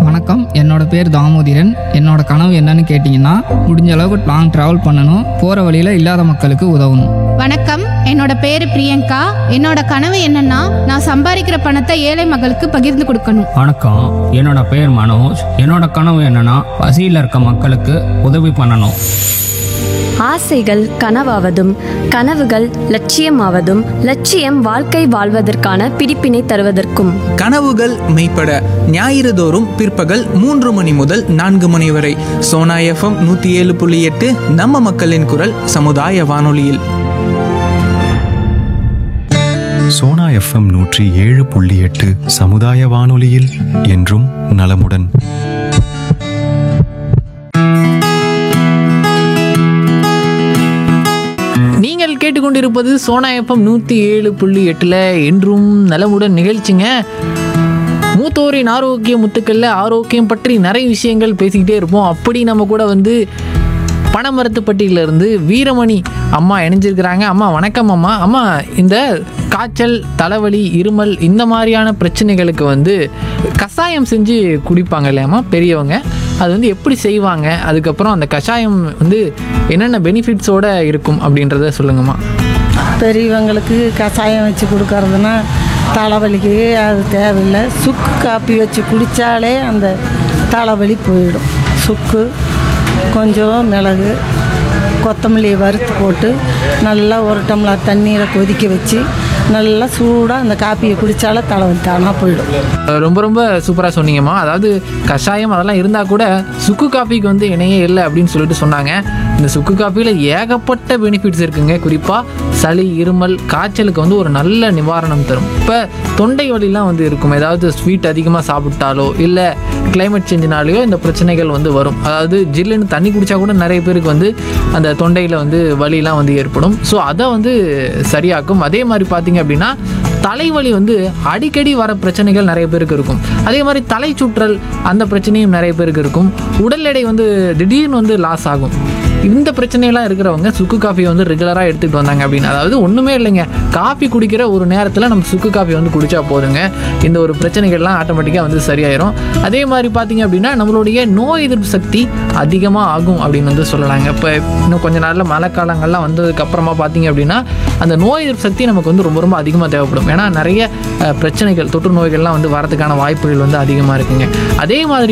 வணக்கம் என்னோட பேர் தாமோதிரன் என்னோட கனவு என்னன்னு கேட்டிங்கன்னா முடிஞ்ச அளவுக்கு லாங் ட்ராவல் பண்ணணும் போகிற வழியில் இல்லாத மக்களுக்கு உதவணும் வணக்கம் என்னோட பேரு பிரியங்கா என்னோட கனவு என்னன்னா நான் சம்பாதிக்கிற பணத்தை ஏழை மக்களுக்கு பகிர்ந்து கொடுக்கணும் வணக்கம் என்னோட பேர் மனோஜ் என்னோட கனவு என்னன்னா பசியில் இருக்க மக்களுக்கு உதவி பண்ணணும் ஆசைகள் கனவாவதும் கனவுகள் லட்சியமாவதும் லட்சியம் வாழ்க்கை வாழ்வதற்கான பிடிப்பினை தருவதற்கும் கனவுகள் மெய்ப்பட ஞாயிறு தோறும் பிற்பகல் மூன்று மணி முதல் நான்கு மணி வரை சோனா எஃப்எம் நூற்றி ஏழு புள்ளி எட்டு நம்ம மக்களின் குரல் சமுதாய வானொலியில் சோனா எஃப்எம் நூற்றி ஏழு புள்ளி எட்டு சமுதாய வானொலியில் என்றும் நலமுடன் நீங்கள் கேட்டுக்கொண்டிருப்பது சோனா எஃப்எம் நூற்றி ஏழு புள்ளி எட்டில் என்றும் நலமுடன் நிகழ்ச்சிங்க மூத்தோரின் ஆரோக்கிய முத்துக்களில் ஆரோக்கியம் பற்றி நிறைய விஷயங்கள் பேசிக்கிட்டே இருப்போம் அப்படி நம்ம கூட வந்து பனமரத்துப்பட்டியிலிருந்து வீரமணி அம்மா இணைஞ்சிருக்கிறாங்க அம்மா வணக்கம் அம்மா அம்மா இந்த காய்ச்சல் தலைவலி இருமல் இந்த மாதிரியான பிரச்சனைகளுக்கு வந்து கஷாயம் செஞ்சு குடிப்பாங்க இல்லையாம்மா பெரியவங்க அது வந்து எப்படி செய்வாங்க அதுக்கப்புறம் அந்த கஷாயம் வந்து என்னென்ன பெனிஃபிட்ஸோட இருக்கும் அப்படின்றத சொல்லுங்கம்மா பெரியவங்களுக்கு கஷாயம் வச்சு கொடுக்கறதுனா தலைவலிக்கு அது தேவையில்லை சுக்கு காப்பி வச்சு குடித்தாலே அந்த தலைவலி போயிடும் சுக்கு கொஞ்சம் மிளகு கொத்தமல்லியை வறுத்து போட்டு நல்லா ஒரு டம்ளர் தண்ணீரை கொதிக்க வச்சு நல்லா சூடாக அந்த காப்பியை குடித்தாலே தலைவலி தானாக போயிடும் ரொம்ப ரொம்ப சூப்பராக சொன்னீங்கம்மா அதாவது கஷாயம் அதெல்லாம் இருந்தால் கூட சுக்கு காஃபிக்கு வந்து இணையே இல்லை அப்படின்னு சொல்லிட்டு சொன்னாங்க இந்த சுக்கு காஃபியில் ஏகப்பட்ட பெனிஃபிட்ஸ் இருக்குங்க குறிப்பாக சளி இருமல் காய்ச்சலுக்கு வந்து ஒரு நல்ல நிவாரணம் தரும் இப்போ தொண்டை வலிலாம் வந்து இருக்கும் ஏதாவது ஸ்வீட் அதிகமாக சாப்பிட்டாலோ இல்லை climate சேஞ்சினாலேயோ இந்த பிரச்சனைகள் வந்து வரும் அதாவது ஜில்லுன்னு தண்ணி குடித்தா கூட நிறைய பேருக்கு வந்து அந்த தொண்டையில் வந்து வலிலாம் வந்து ஏற்படும் ஸோ அதை வந்து சரியாக்கும் அதே மாதிரி பார்த்தீங்க அப்படின்னா தலைவலி வந்து அடிக்கடி வர பிரச்சனைகள் நிறைய பேருக்கு இருக்கும் அதே மாதிரி தலை சுற்றல் அந்த பிரச்சனையும் நிறைய பேருக்கு இருக்கும் உடல் எடை வந்து திடீர்னு வந்து லாஸ் ஆகும் இந்த பிரச்சனையெல்லாம் இருக்கிறவங்க சுக்கு காஃபி வந்து ரெகுலராக எடுத்துகிட்டு வந்தாங்க அப்படின்னு அதாவது ஒன்றுமே இல்லைங்க காஃபி குடிக்கிற ஒரு நேரத்தில் நம்ம சுக்கு காஃபி வந்து குடிச்சா போதுங்க இந்த ஒரு பிரச்சனைகள்லாம் ஆட்டோமேட்டிக்காக வந்து சரியாயிரும் அதே மாதிரி பார்த்தீங்க அப்படின்னா நம்மளுடைய நோய் எதிர்ப்பு சக்தி அதிகமாக ஆகும் அப்படின்னு வந்து சொல்லலாங்க இப்போ இன்னும் கொஞ்ச நாளில் மழை காலங்கள்லாம் வந்ததுக்கு அப்புறமா பார்த்தீங்க அப்படின்னா அந்த நோய் எதிர்ப்பு சக்தி நமக்கு வந்து ரொம்ப ரொம்ப அதிகமாக தேவைப்படும் ஏன்னா நிறைய அஹ், பிரச்சனைகள் தொற்று நோய்கள்லாம் வந்து வரதுக்கான வாய்ப்புகள் வந்து அதிகமாக இருக்குங்க அதே மாதிரி